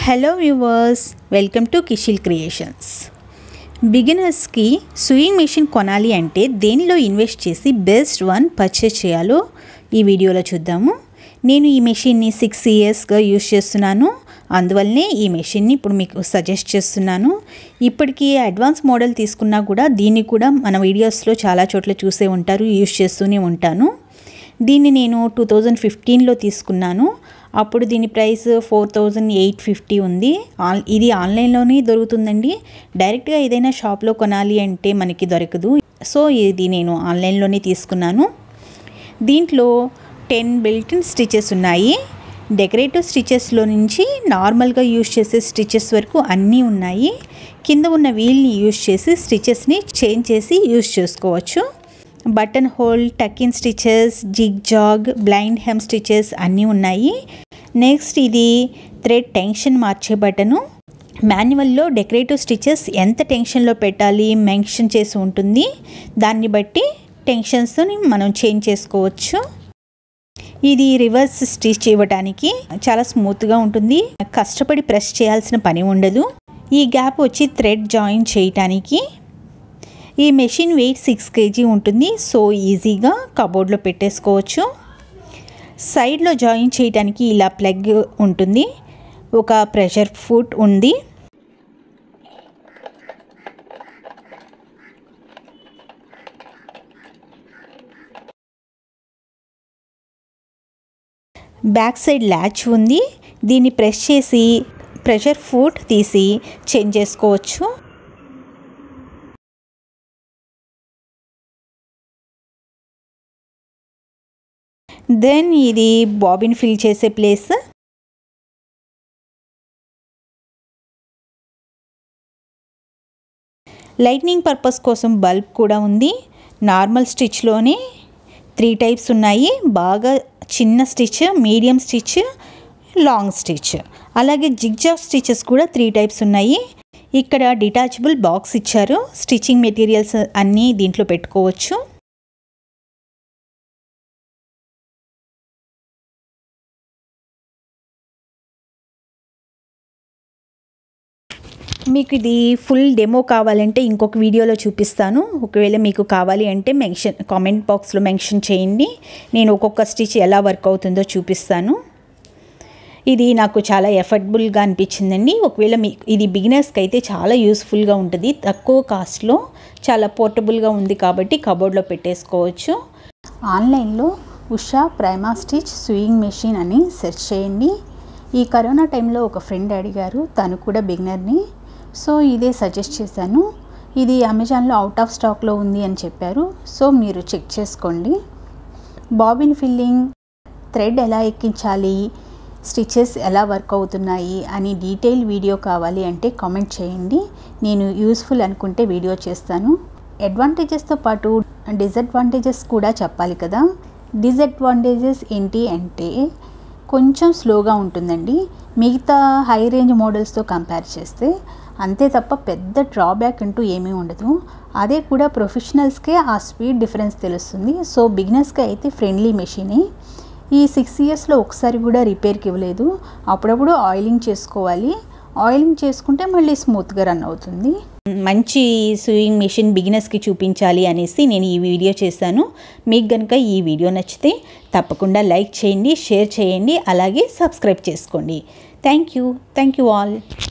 hello viewers welcome to Kishil creations బిగినర్స్కి sewing machine కొనాలి అంటే దేనిలో ఇన్వెస్ట్ చేసి బెస్ట్ వన్ పర్చేస్ చేయాలో ఈ వీడియోలో చూద్దాము నేను ఈ మెషిన్ని సిక్స్ ఇయర్స్గా యూస్ చేస్తున్నాను అందువల్లనే ఈ మెషిన్ని ఇప్పుడు మీకు సజెస్ట్ చేస్తున్నాను ఇప్పటికీ అడ్వాన్స్ మోడల్ తీసుకున్నా కూడా దీన్ని కూడా మన వీడియోస్లో చాలా చోట్ల చూసే ఉంటారు యూస్ చేస్తూనే ఉంటాను దీన్ని నేను టూ థౌజండ్ ఫిఫ్టీన్లో తీసుకున్నాను అప్పుడు దీని price four thousand eight fifty ఉంది ఆన్ ఇది ఆన్లైన్లోనే దొరుకుతుందండి డైరెక్ట్గా ఏదైనా షాప్లో కొనాలి అంటే మనకి దొరకదు సో ఇది నేను ఆన్లైన్లోనే తీసుకున్నాను దీంట్లో టెన్ బిల్టిన్ స్టిచెస్ ఉన్నాయి డెకరేటివ్ స్టిచెస్లో నుంచి నార్మల్గా యూజ్ చేసే స్టిచెస్ వరకు అన్నీ ఉన్నాయి కింద ఉన్న వీల్ని యూజ్ చేసి స్టిచెస్ని చేంజ్ చేసి యూజ్ చేసుకోవచ్చు button hole tuck in stitches zigzag blind hem stitches అన్నీ ఉన్నాయి నెక్స్ట్ ఇది థ్రెడ్ టెన్షన్ మార్చే బటను మాన్యువల్లో డెకరేటివ్ స్టిచెస్ ఎంత టెన్షన్లో పెట్టాలి మెన్షన్ చేసి ఉంటుంది దాన్ని బట్టి టెన్షన్స్ని మనం చేంజ్ చేసుకోవచ్చు ఇది రివర్స్ స్టిచ్ ఇవ్వడానికి చాలా స్మూత్గా ఉంటుంది కష్టపడి ప్రెస్ చేయాల్సిన పని ఉండదు ఈ గ్యాప్ వచ్చి థ్రెడ్ జాయిన్ చేయటానికి ఈ మెషిన్ వెయిట్ సిక్స్ కేజీ ఉంటుంది సో ఈజీగా కబోర్డ్లో పెట్టేసుకోవచ్చు సైడ్లో జాయిన్ చేయడానికి ఇలా ప్లగ్ ఉంటుంది ఒక ప్రెషర్ ఫుట్ ఉంది బ్యాక్ సైడ్ ల్యాచ్ ఉంది దీన్ని ప్రెస్ చేసి ప్రెషర్ ఫుట్ తీసి చేంజ్ చేసుకోవచ్చు దెన్ ఇది బాబిన్ ఫిల్ చేసే ప్లేస్ లైట్నింగ్ పర్పస్ కోసం బల్బ్ కూడా ఉంది నార్మల్ స్టిచ్లోనే త్రీ టైప్స్ ఉన్నాయి బాగా చిన్న stitch medium stitch long stitch అలాగే జిగ్జాగ్ స్టిచెస్ కూడా త్రీ టైప్స్ ఉన్నాయి ఇక్కడ డిటాచబుల్ బాక్స్ ఇచ్చారు స్టిచ్చింగ్ మెటీరియల్స్ అన్నీ దీంట్లో పెట్టుకోవచ్చు మీకు ఇది ఫుల్ డెమో కావాలంటే ఇంకొక వీడియోలో చూపిస్తాను ఒకవేళ మీకు కావాలి అంటే మెన్షన్ కామెంట్ బాక్స్లో మెన్షన్ చేయండి నేను ఒక్కొక్క స్టిచ్ ఎలా వర్క్ అవుతుందో చూపిస్తాను ఇది నాకు చాలా ఎఫర్టబుల్గా అనిపించిందండి ఒకవేళ మీకు ఇది బిగినర్స్కి అయితే చాలా యూస్ఫుల్గా ఉంటుంది తక్కువ కాస్ట్లో చాలా పోర్టబుల్గా ఉంది కాబట్టి కబోర్డ్లో పెట్టేసుకోవచ్చు ఆన్లైన్లో Usha Prima stitch sewing machine అని సెర్చ్ చేయండి ఈ కరోనా టైంలో ఒక ఫ్రెండ్ అడిగారు తను కూడా బిగినర్ని సో ఇదే సజెస్ట్ చేశాను ఇది అమెజాన్లో అవుట్ ఆఫ్ స్టాక్లో ఉంది అని చెప్పారు సో మీరు చెక్ చేసుకోండి బాబిన్ ఫిల్లింగ్ థ్రెడ్ ఎలా ఎక్కించాలి స్టిచెస్ ఎలా వర్క్ అవుతున్నాయి అని డీటెయిల్ వీడియో కావాలి అంటే కామెంట్ చేయండి నేను యూస్ఫుల్ అనుకుంటే వీడియో చేస్తాను అడ్వాంటేజెస్తో పాటు డిసడ్వాంటేజెస్ కూడా చెప్పాలి కదా డిసడ్వాంటేజెస్ ఏంటి అంటే కొంచెం స్లోగా ఉంటుందండి మిగతా హై రేంజ్ మోడల్స్తో కంపేర్ చేస్తే అంతే తప్ప పెద్ద డ్రాబ్యాక్ అంటూ ఏమీ ఉండదు అదే కూడా ప్రొఫెషనల్స్కే ఆ స్పీడ్ డిఫరెన్స్ తెలుస్తుంది సో బిగినర్స్కి అయితే ఫ్రెండ్లీ మెషినే ఈ సిక్స్ ఇయర్స్లో ఒకసారి కూడా రిపేర్కి ఇవ్వలేదు అప్పుడప్పుడు ఆయిలింగ్ చేసుకోవాలి ఆయిలింగ్ చేసుకుంటే మళ్ళీ స్మూత్గా రన్ అవుతుంది మంచి సూయింగ్ మెషిన్ బిగినర్స్కి చూపించాలి అనేసి నేను ఈ వీడియో చేశాను మీకు కనుక ఈ వీడియో నచ్చితే తప్పకుండా లైక్ చేయండి షేర్ చేయండి అలాగే సబ్స్క్రైబ్ చేసుకోండి thank you thank you all